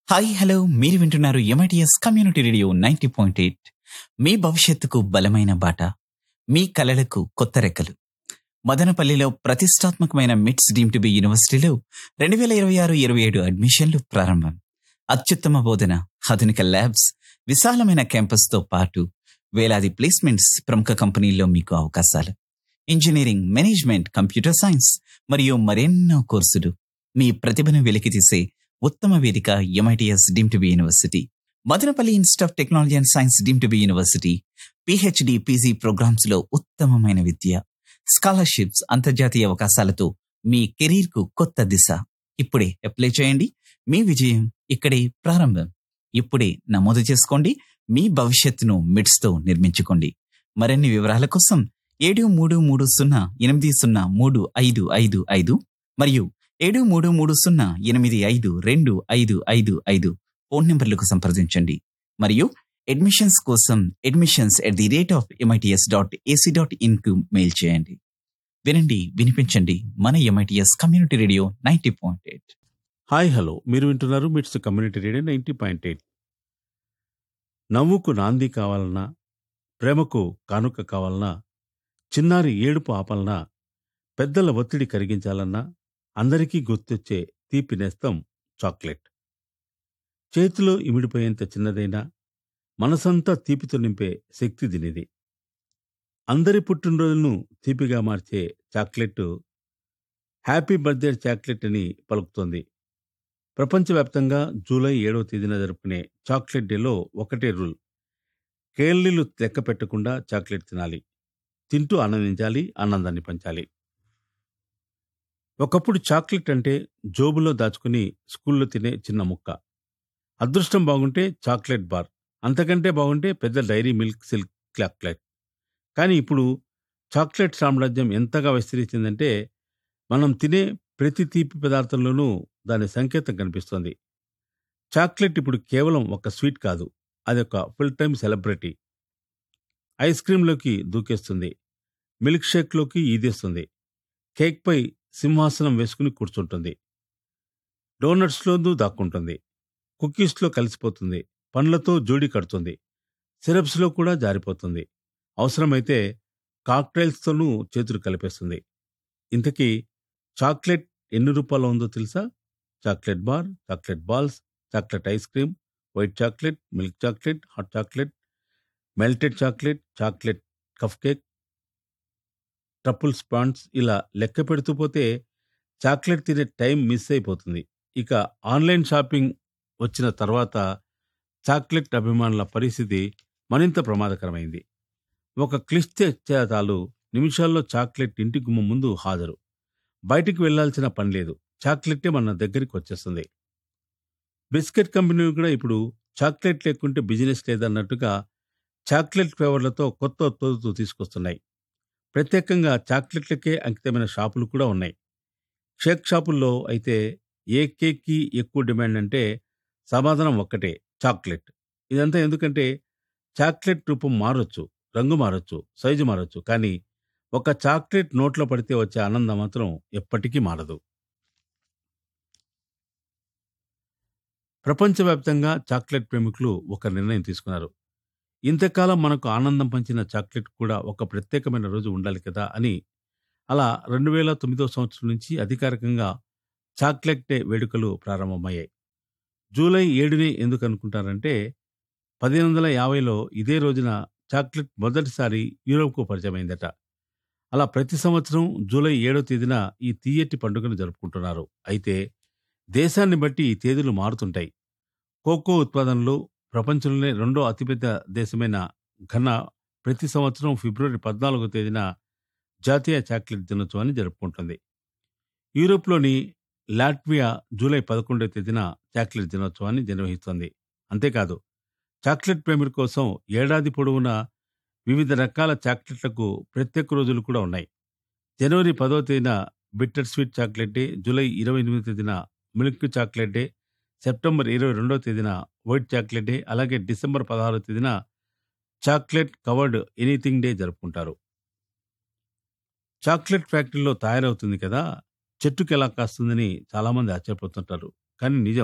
hi hello మీరు వింటున్నారు MITS community radio ninety point eight మీ భవిష్యత్తుకు బలమైన బాట మీ కలలకు కొత్త రెక్కలు మదనపల్లిలో ప్రతిష్టాత్మకమైన మిట్స్ డీమ్ టు బి యూనివర్సిటీలో రెండు వేల ఇరవై ఆరు ఇరవై ఏడు అడ్మిషన్లు ప్రారంభం అత్యుత్తమ బోధన ఆధునిక ల్యాబ్స్ విశాలమైన క్యాంపస్తో పాటు వేలాది ప్లేస్మెంట్స్ ప్రముఖ కంపెనీల్లో మీకు అవకాశాలు ఇంజనీరింగ్ మేనేజ్మెంట్ కంప్యూటర్ సైన్స్ మరియు మరెన్నో కోర్సులు మీ ప్రతిభను వెలికితీసే ఉత్తమ వేదిక MITS deem to be university Madanapalle institute of technology and science deem to be university PhD PG programmes లో ఉత్తమమైన విద్య స్కాలర్షిప్స్ అంతర్జాతీయ అవకాశాలతో మీ కెరీర్ కు కొత్త దిశ ఇప్పుడే అప్లై చేయండి మీ విజయం ఇక్కడే ప్రారంభం ఇప్పుడే నమోదు చేసుకోండి మీ భవిష్యత్తును మిడ్స్ తో నిర్మించుకోండి మరిన్ని వివరాల కోసం ఏడు మూడు మూడు సున్నా ఎనిమిది సున్నా మూడు ఐదు ఐదు ఐదు మరియు ఏడు మూడు మూడు సున్నా ఎనిమిది ఐదు రెండు ఐదు ఐదు ఐదు ఫోన్ నంబర్లకు సంప్రదించండి మరియు అడ్మిషన్స్ కోసం admissions at the rate of MITS dot AC dot in కు మెయిల్ చేయండి వినండి వినిపించండి మన MITS community radio ninety point eight hi hello మీరు వింటున్నారు MITS community radio ninety point eight నవ్వుకు నాంది కావాలన్నా ప్రేమకు కానుక కావాలన్నా చిన్నారి ఏడుపు ఆపాలన్నా పెద్దల ఒత్తిడి కరిగించాలన్నా అందరికీ గుర్తొచ్చే తీపి నేస్తం చాక్లెట్ చేతిలో ఇమిడిపోయేంత చిన్నదైనా మనసంతా తీపితో నింపే శక్తి దీనిది అందరి పుట్టినరోజులను తీపిగా మార్చే చాక్లెట్ హ్యాపీ బర్త్డే చాక్లెట్ అని పలుకుతోంది ప్రపంచవ్యాప్తంగా జూలై ఏడవ తేదీన జరుపుకునే చాక్లెట్ డేలో ఒకటే రూల్ కేళ్లీలు లెక్క పెట్టకుండా చాక్లెట్ తినాలి తింటూ ఆనందించాలి ఆనందాన్ని పంచాలి ఒకప్పుడు చాక్లెట్ అంటే జోబులో దాచుకుని స్కూల్లో తినే చిన్న ముక్క అదృష్టం బాగుంటే చాక్లెట్ బార్ అంతకంటే బాగుంటే పెద్ద డైరీ మిల్క్ సిల్క్ చాక్లెట్ కానీ ఇప్పుడు చాక్లెట్ సామ్రాజ్యం ఎంతగా విస్తరించిందంటే మనం తినే ప్రతి తీపి పదార్థంలోనూ దాని సంకేతం కనిపిస్తోంది చాక్లెట్ ఇప్పుడు కేవలం ఒక స్వీట్ కాదు అది ఒక ఫుల్ టైం సెలబ్రిటీ ఐస్ క్రీంలోకి దూకేస్తుంది మిల్క్ షేక్లోకి ఈదేస్తుంది కేక్పై సింహాసనం వేసుకుని కూర్చుంటుంది డోనట్స్లోనూ దాక్కుంటుంది కుకీస్లో కలిసిపోతుంది పండ్లతో జోడీ కడుతుంది సిరప్స్లో కూడా జారిపోతుంది అవసరమైతే కాక్టైల్స్తోనూ చేతులు కలిపేస్తుంది ఇంతకీ చాక్లెట్ ఎన్ని రూపాయలు ఉందో తెలుసా chocolate bar chocolate balls chocolate ice cream white chocolate milk chocolate hot chocolate melted chocolate chocolate cupcake truffle స్పాండ్స్ ఇలా లెక్క పెడుతూ పోతే చాక్లెట్ తినే టైం మిస్ అయిపోతుంది ఇక ఆన్లైన్ షాపింగ్ వచ్చిన తర్వాత చాక్లెట్ అభిమానుల పరిస్థితి మరింత ప్రమాదకరమైంది ఒక క్లిష్ట చేతాలు నిమిషాల్లో చాక్లెట్ ఇంటి గుమ్మ ముందు హాజరు బయటికి వెళ్లాల్సిన పని లేదు చాక్లెట్టే మన దగ్గరికి వచ్చేస్తుంది బిస్కెట్ కంపెనీలు కూడా ఇప్పుడు చాక్లెట్ లేకుంటే బిజినెస్ లేదన్నట్టుగా చాక్లెట్ ఫ్లేవర్లతో కొత్త ఉత్పత్తులు తీసుకొస్తున్నాయి ప్రత్యేకంగా చాక్లెట్లకే అంకితమైన షాపులు కూడా ఉన్నాయి షేక్ షాపుల్లో అయితే ఏ కేక్కి ఎక్కువ డిమాండ్ అంటే సమాధానం ఒక్కటే చాక్లెట్ ఇదంతా ఎందుకంటే చాక్లెట్ రూపం మారొచ్చు రంగు మారొచ్చు సైజు మారొచ్చు కానీ ఒక చాక్లెట్ నోట్లో పడితే వచ్చే ఆనందం మాత్రం ఎప్పటికీ మారదు ప్రపంచవ్యాప్తంగా చాక్లెట్ ప్రేమికులు ఒక నిర్ణయం తీసుకున్నారు ఇంతకాలం మనకు ఆనందం పంచిన చాక్లెట్ కూడా ఒక ప్రత్యేకమైన రోజు ఉండాలి కదా అని అలా రెండు వేల తొమ్మిదో సంవత్సరం నుంచి అధికారికంగా చాక్లెట్ డే వేడుకలు ప్రారంభమయ్యాయి జూలై ఏడునే ఎందుకు అనుకుంటారంటే పదిహేను వందల యాభైలో ఇదే రోజున చాక్లెట్ మొదటిసారి యూరోప్కు పరిచయమైందట అలా ప్రతి సంవత్సరం జూలై ఏడో తేదీన ఈ తీయటి పండుగను జరుపుకుంటున్నారు అయితే దేశాన్ని బట్టి ఈ తేదీలు మారుతుంటాయి కోకో ఉత్పాదనలో ప్రపంచంలోనే రెండో అతిపెద్ద దేశమైన ఘనా ప్రతి సంవత్సరం ఫిబ్రవరి పద్నాలుగో తేదీన జాతీయ చాక్లెట్ దినోత్సవాన్ని జరుపుకుంటుంది యూరోప్లోని లాట్వియా జూలై పదకొండవ తేదీన చాక్లెట్ దినోత్సవాన్ని నిర్వహిస్తోంది అంతేకాదు చాక్లెట్ ప్రేమిల కోసం ఏడాది పొడవునా వివిధ రకాల చాక్లెట్లకు ప్రత్యేక రోజులు కూడా ఉన్నాయి జనవరి పదో తేదీన bitter sweet chocolate day July ఇరవై ఎనిమిది తేదీన మిల్క్ చాక్లెట్ డే సెప్టెంబర్ ఇరవై రెండో తేదీన వైట్ చాక్లెట్ డే అలాగే డిసెంబర్ పదహారో తేదీన చాక్లెట్ కవర్డ్ ఎనీథింగ్ డే జరుపుకుంటారు చాక్లెట్ ఫ్యాక్టరీలో తయారవుతుంది కదా చెట్టుకి ఎలా కాస్తుందని చాలామంది ఆశ్చర్యపోతుంటారు కానీ నిజం